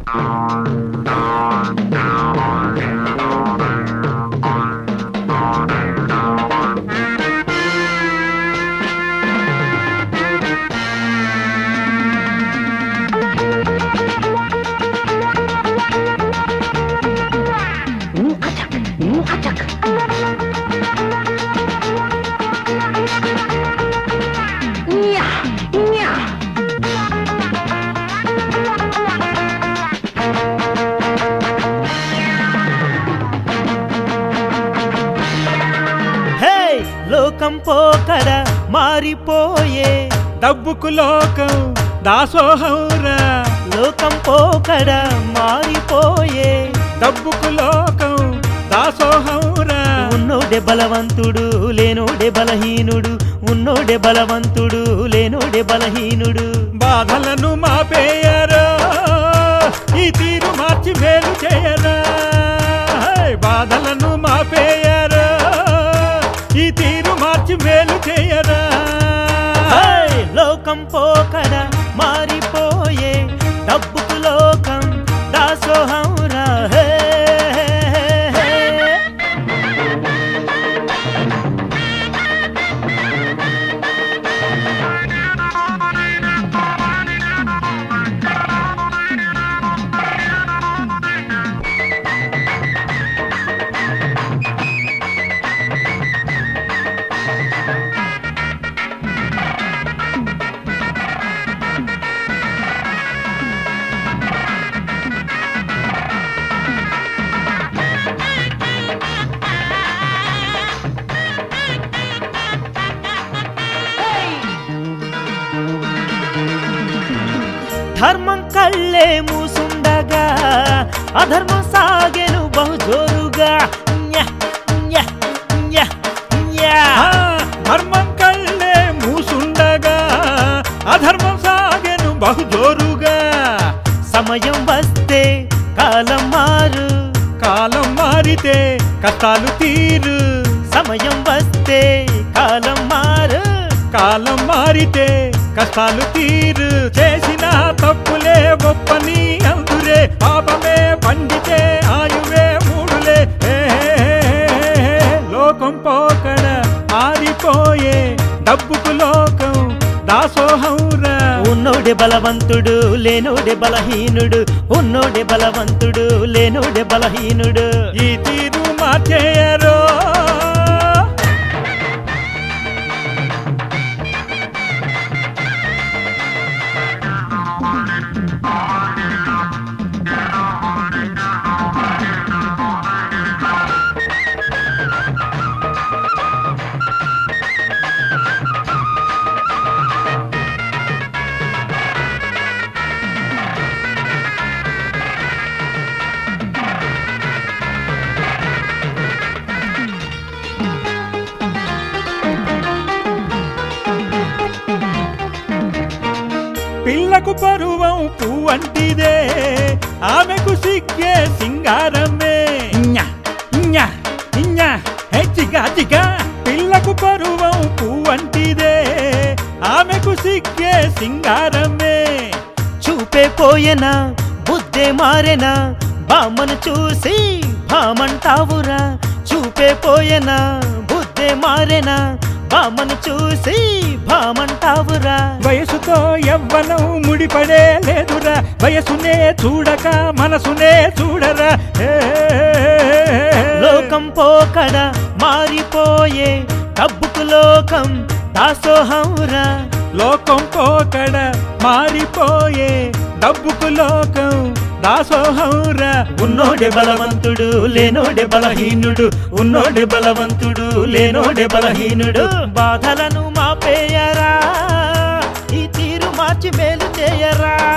హే లోకం పోకడ మారిపోయే డబ్బుకు లోకం దాసోహంరా లోకం పోకడ మారిపోయే డబ్బుకు లోకం దాసోహంరా ఉన్నోడే బలవంతుడు లేనోడే బలహీనుడు ఉన్నోడే బలవంతుడు లేనోడే బలహీనుడు బాధలను మాపేయరా ఈ తీరు మార్చి మేలు చేయరా హై, బాధలను మాపేయరా ఈ తీరు మార్చి మేలు చేయరా హే లోకం పోకడ మారిపోయే డబ్బుకు లోకం దాసోహం రా హే హే, హే. ధర్మం కళ్ళే మూసుండగా అధర్మం సాగెను బహుజోరుగా న్య, న్య, న్య, న్య. ఆ, ధర్మం కళ్ళే మూసుండగా అధర్మం సాగెను బహుజోరుగా సమయం వస్తే కాలం మారు కాలం మారితే కష్టాలు తీరు సమయం వస్తే కాలం మారు కాలం మారితే కష్టాలు తీరు చేసిన తప్పులే గొప్పని అందురే పాపమే పండితే ఆయువే మూడులే హే, హే, హే, హే. లోకం పోకడ ఆరిపోయే డబ్బుకు లోకం దాసోహంరా ఉన్నోడే బలవంతుడు లేనోడే బలహీనుడు ఉన్నోడే బలవంతుడు లేనోడే బలహీనుడు ఈ తీరు మార్చేయరో పిల్లకు పరువం పువ్వంటిదే ఆమెకు సిగ్గే సింగారమే ఇඤ్ఞ, ఇඤ్ఞ, ఇඤ్ఞ, హే చిగా చిగా పిల్లకు పరువం పువ్వంటిదే ఆమెకు సిగ్గే సింగారమే చూపే పోయేనా బుద్ధే మారేనా బామ్మను చూసి భామంటావురా చూపే పోయేనా బుద్ధే మారేనా బామ్మను చూసి భామంటావురా వయసుతో యవ్వనం ముడిపడే లేదురా వయసునే చూడక మనసునే చూడరా హే, లోకం పోకడ మారిపోయే డబ్బుకు లోకం దాసోహంరా లోకం పోకడ మారిపోయే డబ్బుకు లోకం దాసోహంరా ఉన్నోడే బలవంతుడు లేనోడే బలహీనుడు ఉన్నోడే బలవంతుడు లేనోడే బలహీనుడు బాధలను మాపేయరా ఈ తీరు మార్చి మేలు చేయరా